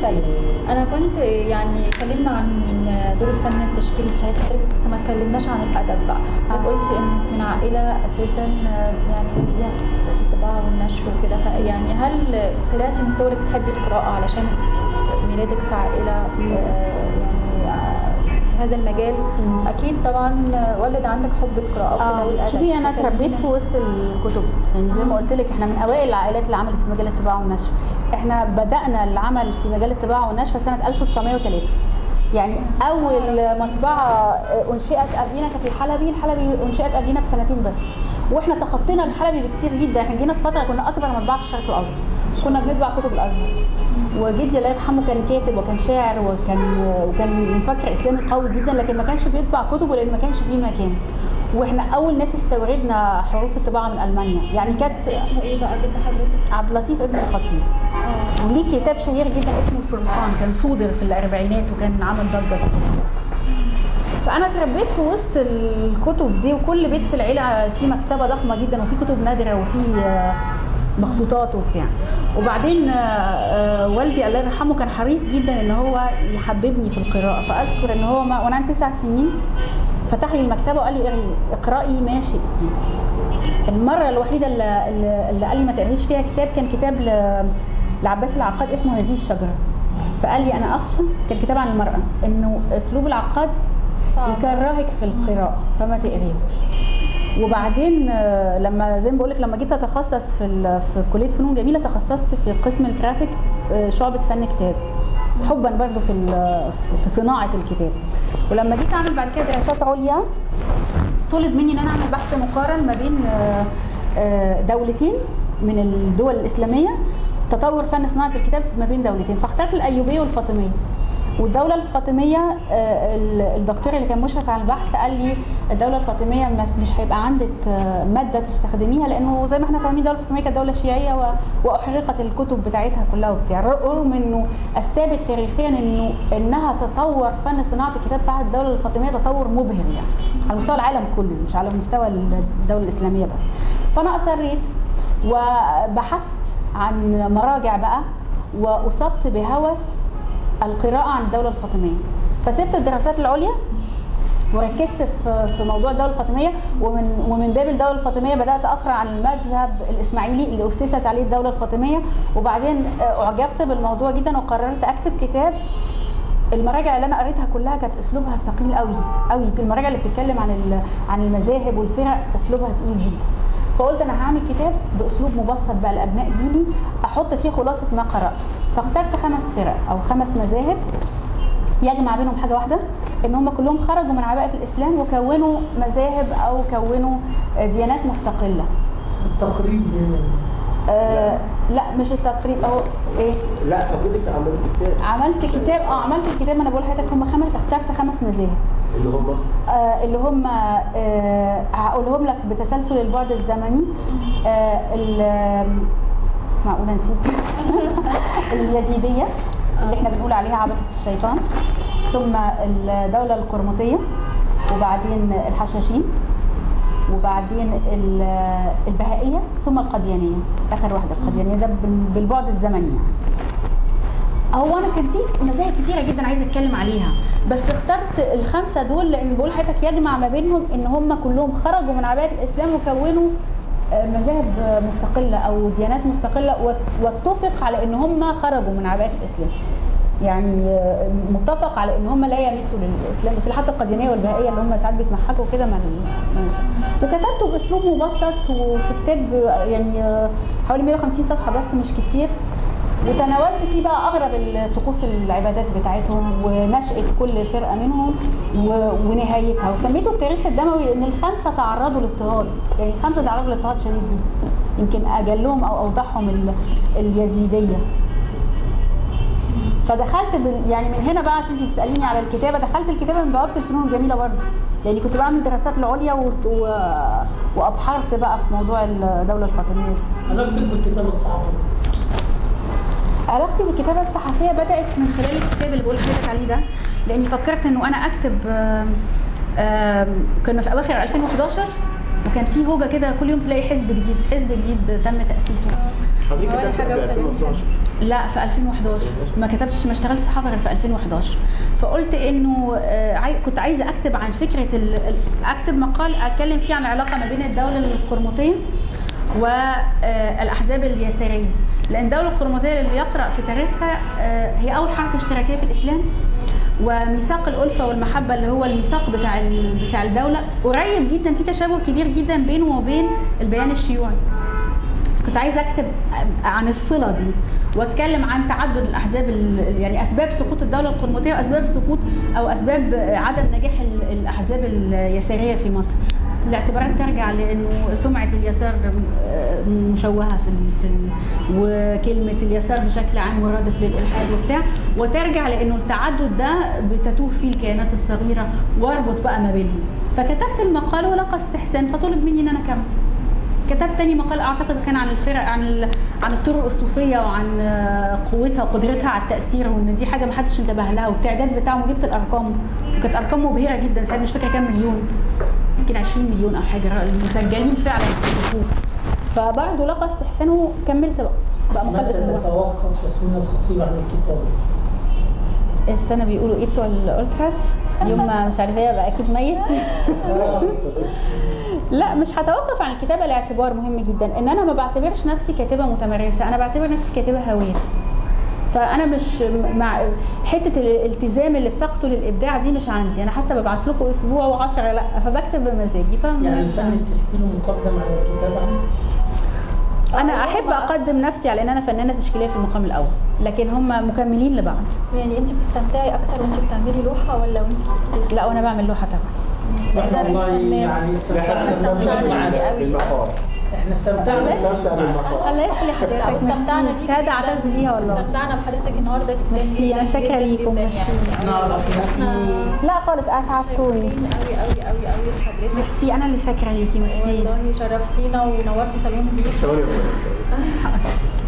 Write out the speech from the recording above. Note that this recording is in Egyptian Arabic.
اتكلم انا كنت يعني اتكلمنا عن دور الفن التشكيلي في حياه حضرتك بس ما اتكلمناش عن الادب بقى حضرتك قلتي ان من عائله اساسا يعني ليها في الطباعه والنشر وكده فيعني هل طلعتي من صغرك بتحبي القراءه علشان ميلادك في عائله آه، يعني في هذا المجال مم. اكيد طبعا ولد عندك حب القراءه وكده اه والادب شوفي انا اتربيت في وسط الكتب يعني زي ما قلت لك احنا من اوائل العائلات اللي عملت في مجال الطباعه والنشر احنا بدانا العمل في مجال الطباعه والنشر سنه 1903 يعني اول مطبعه انشئت قبلنا كانت الحلبي الحلبي انشئت قبلنا بسنتين بس واحنا تخطينا الحلبي بكتير جدا احنا جينا في فتره كنا اكبر مطبعه في الشرق الاوسط كنا بنطبع كتب الازهر وجدي الله يرحمه كان كاتب وكان شاعر وكان وكان مفكر اسلامي قوي جدا لكن ما كانش بيطبع كتبه لان ما كانش فيه مكان واحنا اول ناس استوردنا حروف الطباعه من المانيا يعني كانت اسمه ايه بقى جد حضرتك؟ عبد اللطيف ابن الخطيب اه وليه كتاب شهير جدا اسمه الفرقان كان صودر في الاربعينات وكان عمل ضجه فانا اتربيت في وسط الكتب دي وكل بيت في العيله فيه مكتبه ضخمه جدا وفي كتب نادره وفي آه، مخطوطات وبتاع وبعدين آه، آه، والدي الله يرحمه كان حريص جدا ان هو يحببني في القراءه فاذكر ان هو ما- وانا عندي تسع سنين فتح لي المكتبه وقال لي اقري- اقراي ما شئتي المره الوحيده اللي, اللي اللي قال لي ما تقريش فيها كتاب كان كتاب ل- لعباس العقاد اسمه هذه الشجره فقال لي انا اخشى كان كتاب عن المراه انه اسلوب العقاد صعب يكرهك في القراءه فما تقريهوش وبعدين آه، لما زي ما بقول لك لما جيت اتخصص في ال- في كليه فنون جميله تخصصت في قسم الجرافيك آه، شعبه فن كتاب حبا برضو في ال- في صناعه الكتاب ولما جيت اعمل بعد كده دراسات عليا طلب مني ان انا اعمل بحث مقارن ما بين آه، آه، دولتين من الدول الاسلاميه تطور فن صناعه الكتاب ما بين دولتين فاخترت الايوبيه والفاطميه والدولة الفاطمية آه، ال- الدكتور اللي كان مشرف على البحث قال لي الدولة الفاطمية ما- مش هيبقى عندك آه، مادة تستخدميها لأنه زي ما احنا فاهمين الدولة الفاطمية كانت دولة شيعية و- وأحرقت الكتب بتاعتها كلها وبتاع رغم إنه الثابت تاريخيا إنه إنها تطور فن صناعة الكتاب بتاع الدولة الفاطمية تطور مبهر يعني على مستوى العالم كله مش على مستوى الدولة الإسلامية بس فأنا أصريت وبحثت عن مراجع بقى وأصبت بهوس القراءة عن الدولة الفاطمية فسبت الدراسات العليا وركزت في في موضوع الدوله الفاطميه ومن ومن باب الدوله الفاطميه بدات اقرا عن المذهب الاسماعيلي اللي اسست عليه الدوله الفاطميه وبعدين آه، اعجبت بالموضوع جدا وقررت اكتب كتاب المراجع اللي انا قريتها كلها كانت اسلوبها ثقيل قوي قوي المراجع اللي بتتكلم عن ال- عن المذاهب والفرق اسلوبها تقيل جدا فقلت انا هعمل كتاب باسلوب مبسط بقى لابناء جيلي احط فيه خلاصه ما قراته فاخترت خمس فرق او خمس مذاهب يجمع بينهم حاجه واحده ان هم كلهم خرجوا من عباءه الاسلام وكونوا مذاهب او كونوا آه، ديانات مستقله التقريب آه لا مش التقريب اهو ايه لا حضرتك عملت كتاب عملت كتاب اه عملت الكتاب انا بقول لحضرتك هم خمس اخترت خمس مذاهب اللي هم آه اللي هم آه هقولهم لك بتسلسل البعد الزمني آه ال- معقوله نسيت اليزيديه اللي احنا بنقول عليها عبده الشيطان ثم الدوله القرمطيه وبعدين الحشاشين وبعدين ال- البهائيه ثم القديانيه اخر واحده القديانيه ده بال- بالبعد الزمني يعني. هو انا كان في مذاهب كتيره جدا عايزه اتكلم عليها بس اخترت الخمسه دول لان بقول لحضرتك يجمع ما بينهم ان هم كلهم خرجوا من عباءه الاسلام وكونوا آه، مذاهب آه، مستقله او ديانات مستقله وات- واتفق على ان هم خرجوا من عباءه الاسلام يعني آه، متفق على ان هم لا يمتوا للاسلام بس حتى القديانيه والبهائيه اللي هم ساعات بيتمحكوا كده ما ما- وكتبته باسلوب مبسط وفي كتاب آه، يعني آه، حوالي 150 صفحه بس مش كتير وتناولت فيه بقى اغرب الطقوس العبادات بتاعتهم ونشاه كل فرقه منهم و- ونهايتها وسميته التاريخ الدموي ان الخمسه تعرضوا لاضطهاد يعني الخمسه تعرضوا لاضطهاد شديد جدا يمكن اجلهم او اوضحهم ال- اليزيديه فدخلت بال... يعني من هنا بقى عشان انت تساليني على الكتابه دخلت الكتابه من بوابه الفنون الجميله برضه يعني كنت بعمل دراسات العليا و... و... وابحرت بقى في موضوع الدوله الفاطميه دي علاقتك بالكتاب الصحفي علاقتي بالكتابة الصحفية بدأت من خلال الكتاب اللي بقول لحضرتك عليه ده لأني فكرت إنه أنا أكتب آم، آم، كنا في أواخر 2011 وكان في هوجة كده كل يوم تلاقي حزب جديد حزب جديد تم تأسيسه حضرتك حوالي كتبت حاجة قبل وسبعين 2012 لا في 2011 ما كتبتش ما اشتغلتش صحافه غير في 2011 فقلت انه آه، عاي- كنت عايزه اكتب عن فكره ال... ال- اكتب مقال اتكلم فيه عن العلاقه ما بين الدوله القرمطيه والاحزاب اليساريه لان الدوله القرمطيه اللي يقرا في تاريخها آه، هي اول حركه اشتراكيه في الاسلام وميثاق الالفه والمحبه اللي هو الميثاق بتاع ال- بتاع الدوله قريب جدا في تشابه كبير جدا بينه وبين البيان الشيوعي كنت عايزه اكتب عن الصله دي واتكلم عن تعدد الاحزاب ال- يعني اسباب سقوط الدوله القرمطيه واسباب سقوط او اسباب عدم نجاح ال- الاحزاب اليساريه في مصر الاعتبارات ترجع لانه سمعه اليسار آه، مشوهه في ال- في ال- وكلمه اليسار بشكل عام مرادف للالحاد وبتاع وترجع لانه التعدد ده بتتوه فيه الكيانات الصغيره واربط بقى ما بينهم فكتبت المقال ولقى استحسان فطلب مني ان انا اكمل كتبت تاني مقال اعتقد كان عن الفرق عن ال- عن الطرق الصوفيه وعن آه، قوتها وقدرتها على التاثير وان دي حاجه ما حدش انتبه لها والتعداد بتاعهم وجبت الارقام وكانت ارقام مبهره جدا ساعتها مش فاكره كام مليون يمكن 20 مليون او حاجه المسجلين فعلا في الصفوف فبرضه لقى استحسان وكملت بقى بقى مقال متى اسبوع تتوقف ياسمين الخطيب عن الكتابة؟ السنه بيقولوا ايه بتوع الالتراس يوم ما مش عارفه ايه يبقى اكيد ميت لا مش هتوقف عن الكتابه لاعتبار مهم جدا ان انا ما بعتبرش نفسي كاتبه متمرسه انا بعتبر نفسي كاتبه هاويه فانا مش مع حته الالتزام اللي بتقتل الابداع دي مش عندي انا حتى ببعت لكم اسبوع و10 لا فبكتب بمزاجي يعني فمش الفن التشكيلي مقدم على الكتابة انا احب اقدم نفسي على ان انا فنانه تشكيليه في المقام الاول لكن هم مكملين لبعض يعني انت بتستمتعي اكتر وانت بتعملي لوحه ولا وانت بتكتبي؟ لا وانا بعمل لوحه طبعا واحنا إذا أنت والله فنانة. يعني استمتعنا استمتعنا بالموضوع معاك بيه. بالمقال احنا استمتعنا استمتع معاك. بالمقال الله يخلي حضرتك واستمتعنا ميرسي. بيكي شهاده جداً. اعتز بيها والله استمتعنا بحضرتك النهارده جدا ميرسي، جدا أنا شاكرة جدا ليكم، جدا ميرسي. يعني نعرف نحن لا خالص اسعدتوني شاكرين قوي قوي قوي قوي لحضرتك ميرسي انا اللي شاكره ليكي ميرسي والله شرفتينا ونورتي صالون بيك ثواني يا فندم.